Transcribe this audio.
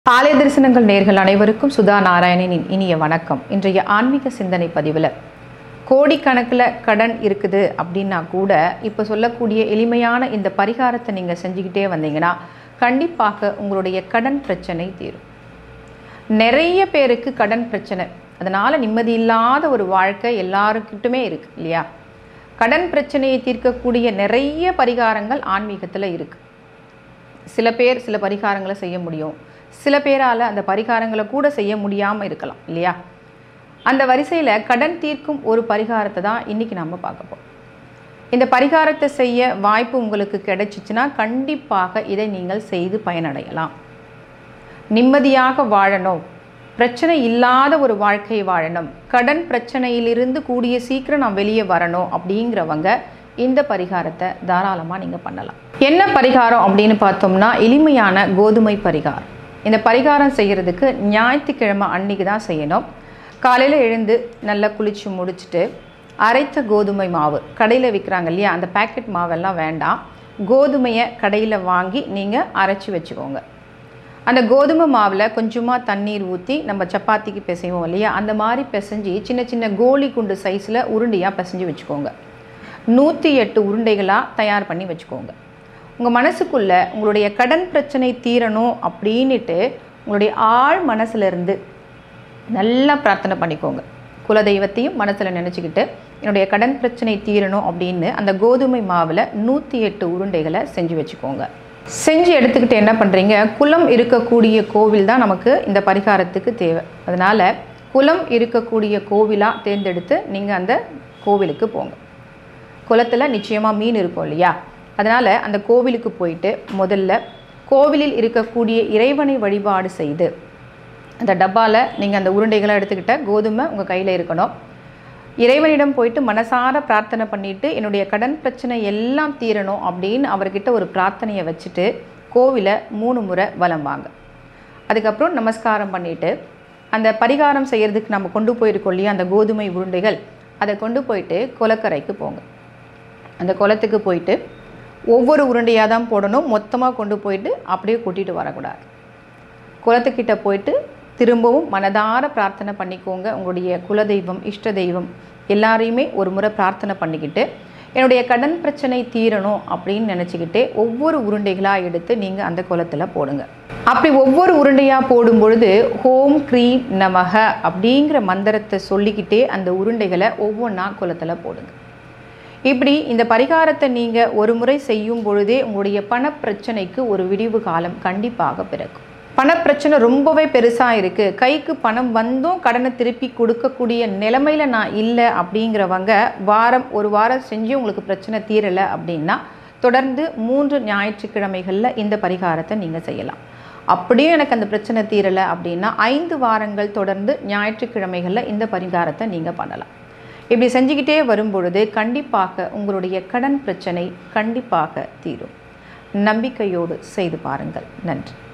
ஆலய தரிசனங்கள் நேர்கள் அனைவருக்கும் சுதா நாராயணனின் இனிய வணக்கம் இன்றைய ஆன்மீக சிந்தனை பதிவில் கோடிக்கணக்கில் கடன் இருக்குது அப்படின்னா கூட இப்போ சொல்லக்கூடிய எளிமையான இந்த பரிகாரத்தை நீங்கள் செஞ்சுக்கிட்டே வந்தீங்கன்னா கண்டிப்பாக உங்களுடைய கடன் பிரச்சனை தீரும் நிறைய பேருக்கு கடன் பிரச்சனை அதனால் நிம்மதி இல்லாத ஒரு வாழ்க்கை எல்லாருக்கிட்டுமே இருக்குது இல்லையா கடன் பிரச்சனையை தீர்க்கக்கூடிய நிறைய பரிகாரங்கள் ஆன்மீகத்தில் இருக்குது சில பேர் சில பரிகாரங்களை செய்ய முடியும் சில பேரால் அந்த பரிகாரங்களை கூட செய்ய முடியாமல் இருக்கலாம் இல்லையா அந்த வரிசையில் கடன் தீர்க்கும் ஒரு பரிகாரத்தை தான் இன்றைக்கி நம்ம பார்க்க போகிறோம் இந்த பரிகாரத்தை செய்ய வாய்ப்பு உங்களுக்கு கிடைச்சிச்சுன்னா கண்டிப்பாக இதை நீங்கள் செய்து பயனடையலாம் நிம்மதியாக வாழணும் பிரச்சனை இல்லாத ஒரு வாழ்க்கை வாழணும் கடன் பிரச்சனையிலிருந்து கூடிய சீக்கிரம் நான் வெளியே வரணும் அப்படிங்கிறவங்க இந்த பரிகாரத்தை தாராளமாக நீங்கள் பண்ணலாம் என்ன பரிகாரம் அப்படின்னு பார்த்தோம்னா எளிமையான கோதுமை பரிகாரம் இந்த பரிகாரம் செய்கிறதுக்கு ஞாயிற்றுக்கிழமை அன்னைக்கு தான் செய்யணும் காலையில் எழுந்து நல்லா குளித்து முடிச்சுட்டு அரைத்த கோதுமை மாவு கடையில் விற்கிறாங்க இல்லையா அந்த பேக்கெட் மாவெல்லாம் வேண்டாம் கோதுமையை கடையில் வாங்கி நீங்கள் அரைச்சி வச்சுக்கோங்க அந்த கோதுமை மாவில் கொஞ்சமாக தண்ணீர் ஊற்றி நம்ம சப்பாத்திக்கு பிசைவோம் இல்லையா அந்த மாதிரி பிசைஞ்சு சின்ன சின்ன கோலி குண்டு சைஸில் உருண்டையாக பிசைஞ்சு வச்சுக்கோங்க நூற்றி எட்டு உருண்டைகளாக தயார் பண்ணி வச்சுக்கோங்க உங்கள் மனசுக்குள்ளே உங்களுடைய கடன் பிரச்சனை தீரணும் அப்படின்ட்டு உங்களுடைய ஆழ் மனசுலேருந்து நல்லா பிரார்த்தனை பண்ணிக்கோங்க குலதெய்வத்தையும் மனசில் நினச்சிக்கிட்டு என்னுடைய கடன் பிரச்சனை தீரணும் அப்படின்னு அந்த கோதுமை மாவில் நூற்றி எட்டு உருண்டைகளை செஞ்சு வச்சுக்கோங்க செஞ்சு எடுத்துக்கிட்டு என்ன பண்ணுறீங்க குலம் இருக்கக்கூடிய கோவில் தான் நமக்கு இந்த பரிகாரத்துக்கு தேவை அதனால் குலம் இருக்கக்கூடிய கோவிலாக தேர்ந்தெடுத்து நீங்கள் அந்த கோவிலுக்கு போங்க குளத்தில் நிச்சயமாக மீன் இருக்கும் இல்லையா அதனால் அந்த கோவிலுக்கு போயிட்டு முதல்ல கோவிலில் இருக்கக்கூடிய இறைவனை வழிபாடு செய்து அந்த டப்பாவில் நீங்கள் அந்த உருண்டைகளை எடுத்துக்கிட்ட கோதுமை உங்கள் கையில் இருக்கணும் இறைவனிடம் போயிட்டு மனசார பிரார்த்தனை பண்ணிவிட்டு என்னுடைய கடன் பிரச்சனை எல்லாம் தீரணும் அப்படின்னு அவர்கிட்ட ஒரு பிரார்த்தனையை வச்சுட்டு கோவிலை மூணு முறை வலம் வாங்க அதுக்கப்புறம் நமஸ்காரம் பண்ணிவிட்டு அந்த பரிகாரம் செய்கிறதுக்கு நம்ம கொண்டு போயிருக்கோம் இல்லையா அந்த கோதுமை உருண்டைகள் அதை கொண்டு போயிட்டு குளக்கரைக்கு போங்க அந்த குளத்துக்கு போயிட்டு ஒவ்வொரு உருண்டையாக தான் போடணும் மொத்தமாக கொண்டு போயிட்டு அப்படியே கூட்டிகிட்டு வரக்கூடாது குளத்துக்கிட்ட போயிட்டு திரும்பவும் மனதார பிரார்த்தனை பண்ணிக்கோங்க உங்களுடைய குலதெய்வம் இஷ்ட தெய்வம் எல்லாரையுமே ஒரு முறை பிரார்த்தனை பண்ணிக்கிட்டு என்னுடைய கடன் பிரச்சனை தீரணும் அப்படின்னு நினச்சிக்கிட்டே ஒவ்வொரு உருண்டைகளாக எடுத்து நீங்கள் அந்த குளத்தில் போடுங்க அப்படி ஒவ்வொரு உருண்டையாக போடும் பொழுது ஹோம் க்ரீம் நமக அப்படிங்கிற மந்திரத்தை சொல்லிக்கிட்டே அந்த உருண்டைகளை ஒவ்வொன்றா குளத்தில் போடுங்க இப்படி இந்த பரிகாரத்தை நீங்கள் ஒரு முறை செய்யும் பொழுதே உங்களுடைய பணப்பிரச்சனைக்கு ஒரு விடிவு காலம் கண்டிப்பாக பிறக்கும் பணப்பிரச்சனை ரொம்பவே பெருசாக இருக்குது கைக்கு பணம் வந்தும் கடனை திருப்பி கொடுக்கக்கூடிய நிலைமையில் நான் இல்லை அப்படிங்கிறவங்க வாரம் ஒரு வாரம் செஞ்சு உங்களுக்கு பிரச்சனை தீரலை அப்படின்னா தொடர்ந்து மூன்று ஞாயிற்றுக்கிழமைகளில் இந்த பரிகாரத்தை நீங்கள் செய்யலாம் அப்படியும் எனக்கு அந்த பிரச்சனை தீரலை அப்படின்னா ஐந்து வாரங்கள் தொடர்ந்து ஞாயிற்றுக்கிழமைகளில் இந்த பரிகாரத்தை நீங்கள் பண்ணலாம் இப்படி செஞ்சுக்கிட்டே வரும் பொழுது கண்டிப்பாக உங்களுடைய கடன் பிரச்சனை கண்டிப்பாக தீரும் நம்பிக்கையோடு செய்து பாருங்கள் நன்றி